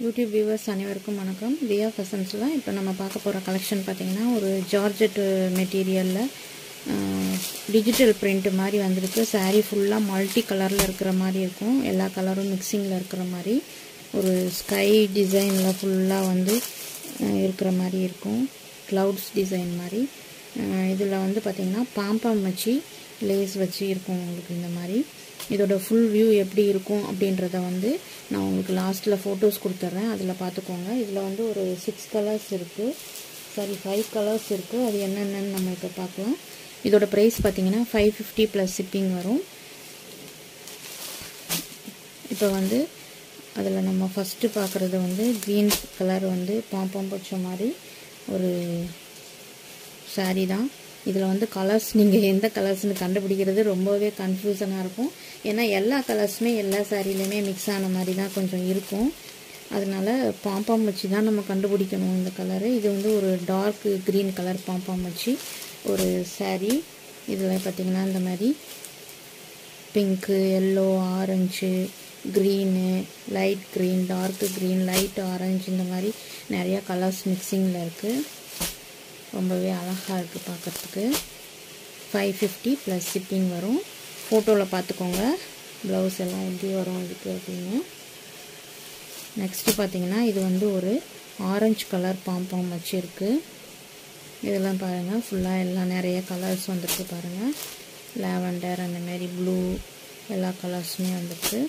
YouTube viewers அனைவருக்கும் வணக்கம் தியா ஃபசன்ஸில் இப்போ நம்ம பார்க்க போகிற கலெக்ஷன் பார்த்திங்கன்னா ஒரு ஜார்ஜெட் மெட்டீரியலில் டிஜிட்டல் பிரிண்ட் மாதிரி வந்திருக்கு saree ஃபுல்லாக மல்டி கலரில் இருக்கிற மாதிரி இருக்கும் எல்லா கலரும் மிக்சிங்கில் இருக்கிற மாதிரி ஒரு ஸ்கை டிசைனில் ஃபுல்லாக வந்து அஹ், இருக்கிற மாதிரி இருக்கும் க்ளவுட்ஸ் டிசைன் மாதிரி இதில் வந்து பார்த்திங்கன்னா பாம்பம் வச்சு லேஸ் வச்சு இருக்கும் உங்களுக்கு இந்த மாதிரி இதோட ஃபுல் வியூ எப்படி இருக்கும் அப்படின்றத வந்து நான் உங்களுக்கு லாஸ்ட்டில் ஃபோட்டோஸ் கொடுத்துட்றேன் அதில் பார்த்துக்கோங்க இதில் வந்து ஒரு சிக்ஸ் கலர்ஸ் இருக்குது சாரி ஃபைவ் கலர்ஸ் இருக்குது அது என்னென்னு நம்ம இப்போ பார்க்கலாம் இதோட ப்ரைஸ் பார்த்தீங்கன்னா ஃபைவ் ஃபிஃப்டி ப்ளஸ் ஷிப்பிங் வரும் இப்போ வந்து அதில் நம்ம ஃபஸ்ட்டு பார்க்குறது வந்து க்ரீன் கலர் வந்து பாம்பம் வச்ச மாதிரி ஒரு saree தான் இதில் வந்து கலர்ஸ் நீங்கள் எந்த கலர்ஸ்னு கண்டுபிடிக்கிறது ரொம்பவே கன்ஃபியூசனாக இருக்கும் ஏன்னா எல்லா கலர்ஸுமே எல்லா சாரிலையுமே மிக்ஸ் ஆன மாதிரி தான் கொஞ்சம் இருக்கும் அதனால பாம்பாம் வச்சு தான் நம்ம கண்டுபிடிக்கணும் இந்த கலரு இது வந்து ஒரு டார்க் க்ரீன் கலர் பாம்பாம் வச்சு ஒரு saree இதில் பார்த்திங்கன்னா இந்த மாதிரி pink yellow orange green light green dark green light orange இந்த மாதிரி நிறையா கலர்ஸ் மிக்சிங்கில் இருக்குது ரொம்பவே அழகாக இருக்குது பார்க்குறதுக்கு ஃபைவ் ஃபிஃப்டி ப்ளஸ் ஷிப்பிங் வரும் ஃபோட்டோவில் பார்த்துக்கோங்க ப்ளவுஸ் எல்லாம் எப்படி வரும் இதுக்கு அப்படின்னு நெக்ஸ்ட்டு பார்த்தீங்கன்னா இது வந்து ஒரு ஆரஞ்சு கலர் பாம்பாம் வச்சுருக்கு இதெல்லாம் பாருங்கள் ஃபுல்லாக எல்லாம் நிறைய கலர்ஸ் வந்துருக்கு பாருங்கள் லாவெண்டர் அந்த மாதிரி ப்ளூ எல்லா கலர்ஸுமே வந்துருக்கு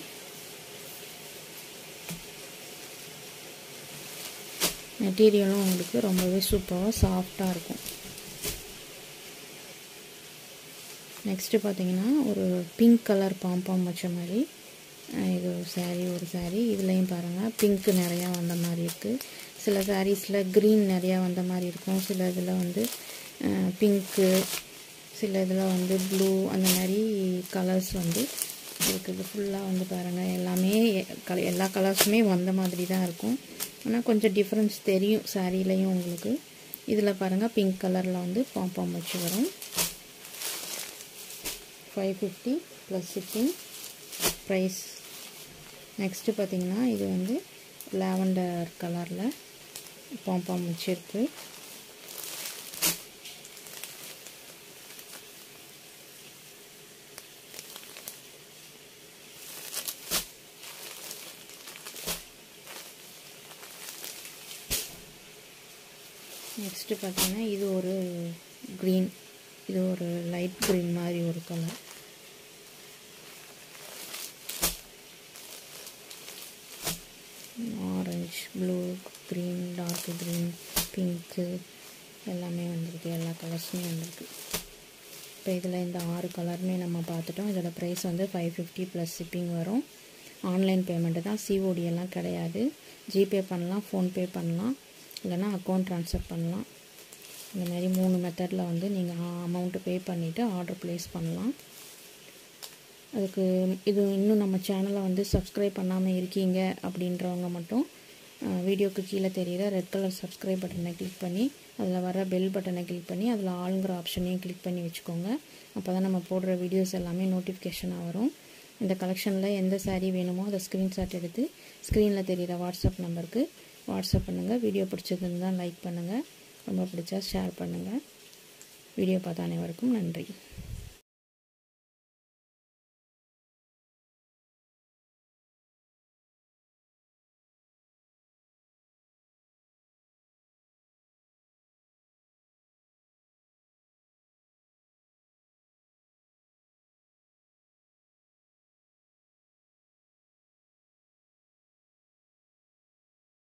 மெட்டீரியலும் உங்களுக்கு ரொம்பவே சூப்பராக சாஃப்டாக இருக்கும் நெக்ஸ்ட்டு பார்த்தீங்கன்னா ஒரு பிங்க் கலர் பாம்பாம் வச்ச மாதிரி அஹ் இது ஒரு saree ஒரு saree இதுலேயும் பாருங்கள் பிங்க் நிறையா வந்த மாதிரி இருக்குது சில சாரீஸில் க்ரீன் நிறையா வந்த மாதிரி இருக்கும் சில இதில் வந்து பிங்க்கு சில இதில் வந்து ப்ளூ அந்த மாதிரி கலர்ஸ் வந்து இருக்குது ஃபுல்லாக வந்து பாருங்கள் எல்லாமே க எல்லா கலர்ஸுமே வந்த மாதிரி தான் இருக்கும் ஆனால் கொஞ்சம் டிஃப்ரென்ஸ் தெரியும் சாரீலையும் உங்களுக்கு இதில் பாருங்கள் பிங்க் கலரில் வந்து பாம்பாம் வச்சு வரும் five fifty plus shipping price next பார்த்தீங்கன்னா இது வந்து லாவெண்டர் கலரில் பாம்பாம் வச்சுருக்கு நெக்ஸ்ட்டு பார்த்தீங்கன்னா இது ஒரு க்ரீன் இது ஒரு லைட் க்ரீன் மாதிரி ஒரு colour orange blue green dark green pink எல்லாமே வந்திருக்கு எல்லா கலர்ஸுமே வந்திருக்கு இப்போ இதில் இந்த ஆறு கலருமே நம்ம பார்த்துட்டோம் இதோட ப்ரைஸ் வந்து ஃபைவ் ஃபிஃப்டி ப்ளஸ் ஷிப்பிங் வரும் ஆன்லைன் பேமெண்ட்டு தான் சிஓடி எல்லாம் கிடையாது ஜிபே பண்ணலாம் ஃபோன்பே பண்ணலாம் இல்லைன்னா அக்கௌண்ட் ட்ரான்ஸ்ஃபர் பண்ணலாம் இந்த மாதிரி மூணு மெத்தடில் வந்து நீங்கள் அமௌண்ட்டு பே பண்ணிவிட்டு ஆர்டர் ப்ளேஸ் பண்ணலாம் அதுக்கு இது இன்னும் நம்ம சேனலை வந்து சப்ஸ்கிரைப் பண்ணாமல் இருக்கீங்க அப்படின்றவங்க மட்டும் வீடியோக்கு கீழே தெரிகிற ரெட் கலர் சப்ஸ்கிரைப் பட்டனை கிளிக் பண்ணி அதில் வர பெல் பட்டனை கிளிக் பண்ணி அதில் ஆளுங்கிற ஆப்ஷனையும் கிளிக் பண்ணி வச்சுக்கோங்க அப்போ தான் நம்ம போடுற வீடியோஸ் எல்லாமே நோட்டிஃபிகேஷனாக வரும் இந்த கலெக்ஷனில் எந்த saree வேணுமோ அதை ஸ்க்ரீன்ஷாட் எடுத்து ஸ்க்ரீனில் தெரிகிற வாட்ஸ்அப் நம்பருக்கு வாட்ஸ்அப் பண்ணுங்கள் வீடியோ பிடிச்சதுன்னு தான் லைக் பண்ணுங்கள் ரொம்ப பிடிச்சா ஷேர் பண்ணுங்கள் வீடியோ பார்த்த அனைவருக்கும் நன்றி